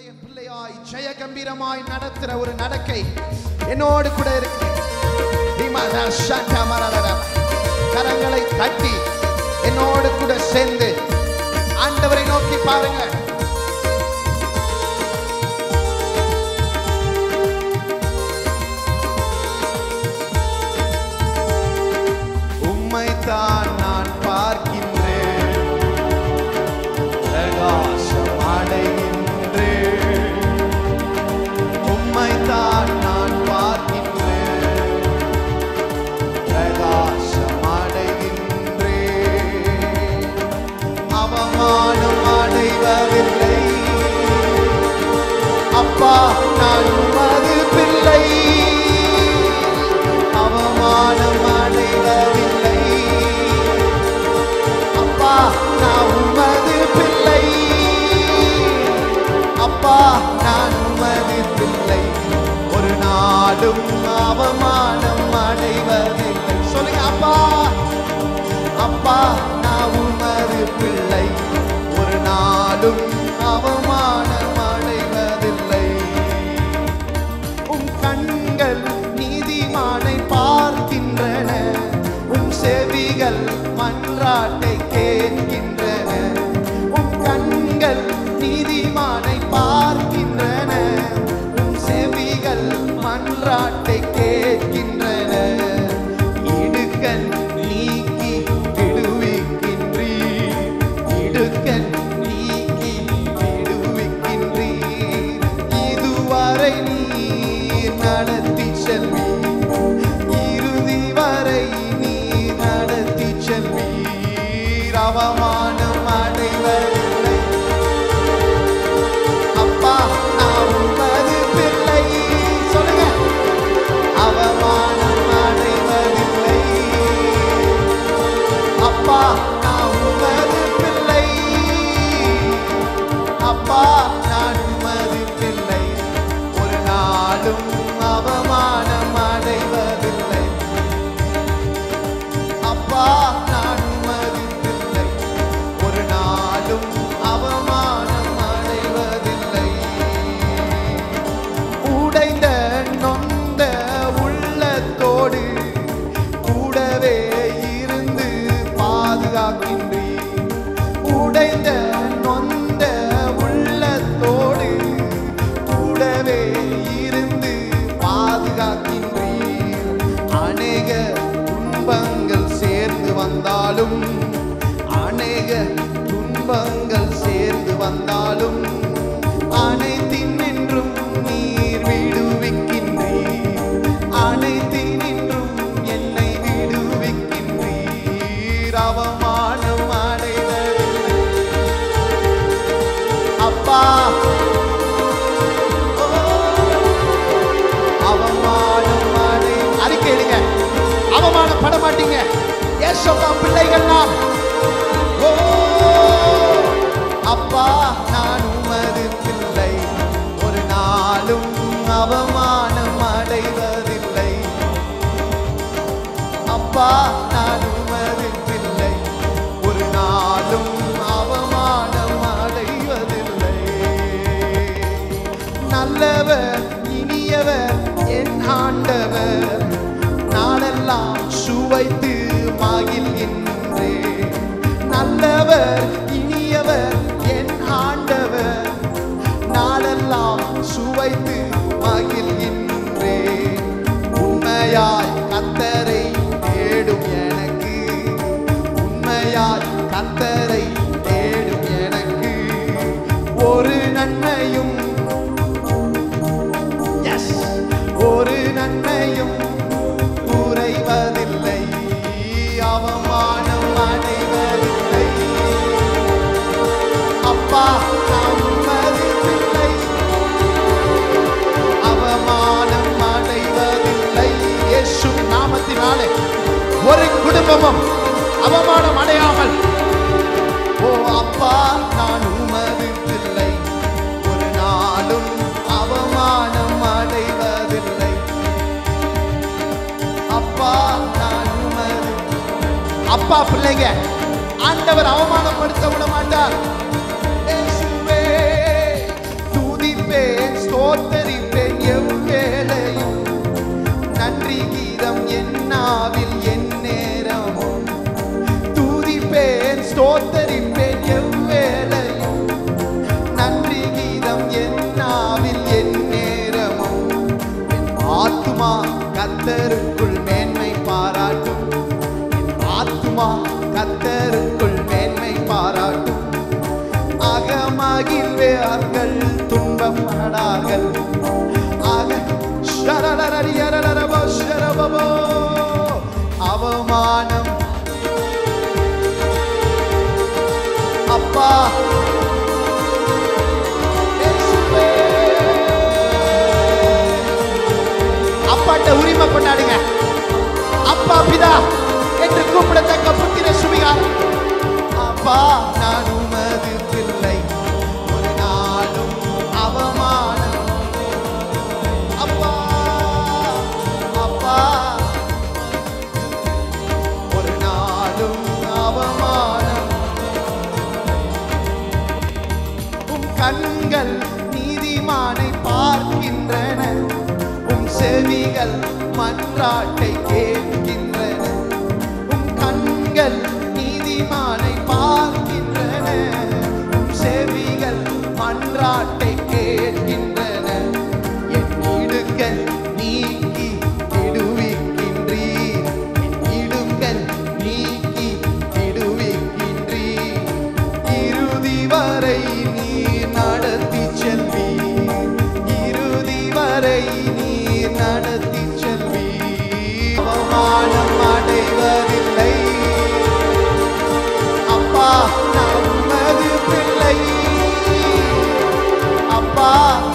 உம்முடைய பிள்ளையாய் ஜெய கம்பீரமாய் நடத்துற ஒரு நடக்கை என்னோடு கூட இருக்கு தீமதா ஷாண்டா மரதரா. கரங்களை தட்டி என்னோடு கூட சேர்ந்து ஆண்டவரை நோக்கி பாருங்க உம்மைத்தான் நான் பார்க்கின்றேன் பிரகாசம் அடைகின்றேன் உம்மைத்தான் நான் பார்க்கின்றேன் பிரகாசம் அடைகின்றேன் அவமானம் அடைவதில்லை அப்பா நான் உமது பிள்ளை அவமானம் அடைவதில்லை அப்பா நான் உமது பிள்ளை அப்பா நான் உமது பிள்ளை ஒரு நாடும் அவமானம் அடைவதில்லை சொல்லுங்க அப்பா அப்பா நான் உமது பிள்ளை ஒரு நாடும் அவமானம் அடைவதில்லை உம் கண்கள் நீதிமானை பார்க்கின்றன உம் செவிகள் மன்றாட்டை கேட்கின்றன உம் கண்கள் நீதிமானை பார்க்கின்றன உம் செவிகள் மன்றாட்டை கேட்கின்றன இடுக்கன் நீக்கி விடுவிக்கின்றீர் இடுக்கன் நீக்கி விடுவிக்கின்றீர் இதுவரை நீர் நடத்தி செல்வீர் இறுதி வரை நீர் நடத்தி செல்வீர் அவமானம் அடைவதில்லை அப்பா நான் உமது பிள்ளை சொல்லுங்க அவமானம் அடைவதில்லை அப்பா நான் உமது பிள்ளை அப்பா நான் உமது பிள்ளை ஒரு நாளும் அவமானம் அடைவதில்லை அப்பா நான் உமது பிள்ளை ஒரு நாளும் அவமானம் அடைவதில்லை உடைந்த நொந்த உள்ளத்தோடு கூடவே இருந்து பாதுகாக்கின்றீர் உடைந்த நொந்த உள்ளத்தோடு கூடவே இருந்து பாதுகாக்கின்றீர் அநேக துன்பங்கள் சேர்ந்து வந்தாலும் அநேக துன்பங்கள் சேர்ந்து வந்தாலும் அனைத்தினின்றும் நீர் விடுவிக்கின்றீர் அனைத்தினின்றும் என்னை விடுவிக்கின்றீர் அவமானம் அடைவதில்லை அப்பா ஓ, அவமானம் அடை அறிக்கையிடுங்க அவமானம் பட மாட்டீங்க ஏசப்பா பிள்ளைகள் நாம் ஓ அப்பா நான் உமது பிள்ளை ஒரு நாளும் அவமானம் அடைவதில்லை அப்பா நான் உமது பிள்ளை ஒரு நாளும் அவமானம் அடைவதில்லை நல்லவர் இனியவர் என் ஆண்டவர் நாளெல்லாம் சுவைத்து மகிழ்கின்றே நல்லவர் இனியவர் என் ஆண்டவர் நாளெல்லாம் சுவைத்து மகிழ்கின்றே உண்மையாய் கத்தரை தேடும் எனக்கு உண்மையாய் கத்தரை தேடும் எனக்கு ஒரு நன்மையும் எஸ் ஒரு நன்மையும் குறைவதில்லை அவமானம் அடைவதில்லை அப்பா நான் உமது பிள்ளை அவமானம் அடைவதில்லை இயேசு நாமத்தினாலே ஒரு குடும்பமும் அவமானம் அடையாமல் ஓ அப்பா நான் உமது பிள்ளை ஒரு நாளும் அவமானம் அடைவதில்லை அப்பா நான் உமது அப்பா பிள்ளைங்க ஆண்டவர் அவமானப்படுத்த விட மாட்டார் இயேசுவே, துதி என்னாவில் என் நேரமும் துதிப்பேன் ஸ்தோத்தரிப்பேன் எவ்வேளையும் நன்றி கீதம் என்னாவில் என் நேரமும் என் ஆத்துமா கத்தருக்குள் மேன்மை பாராட்டும் என் ஆத்துமா கத்தருக்குள் மேன்மை பாராட்டும் அகமகிழ்வார்கள் துன்பப்படார்கள் அக ஷரரரரியரரரபோ ஷரபபோ. அவமானம் அப்பா இயேசுவே. அப்பாட்ட உரிமை கொண்டாடுங்க அப்பா பிதா என்று கூப்பிடத்தக்க புத்திர சுவிகாரம் அப்பா நான் உமது பிள்ளை ஒரு நாளும் அவமானம் அப்பா அப்பா ஒரு நாளும் அவமானம் உம் கண்கள் நீதிமானை பார்க்கின்றன உம் செவிகள் மன்றாட்டை கேட்கின்றன உம் கண்கள் நீதிமானை பார்க்கின்றன உம் செவிகள் மன்றாட்டை கேட்கின்றன என் இடுங்கள் நீக்கி விடுவிக்கின்றீர் என் இடுங்கள் நீக்கி விடுவிக்கின்றீர் இறுதி வரை நீர் நடத்தி செல்வீர் இறுதி வரை நீர் நடத்தி செல்வீர் அவமானம் அடைவதில்லை அப்பா நம்மது பிள்ளை அப்பா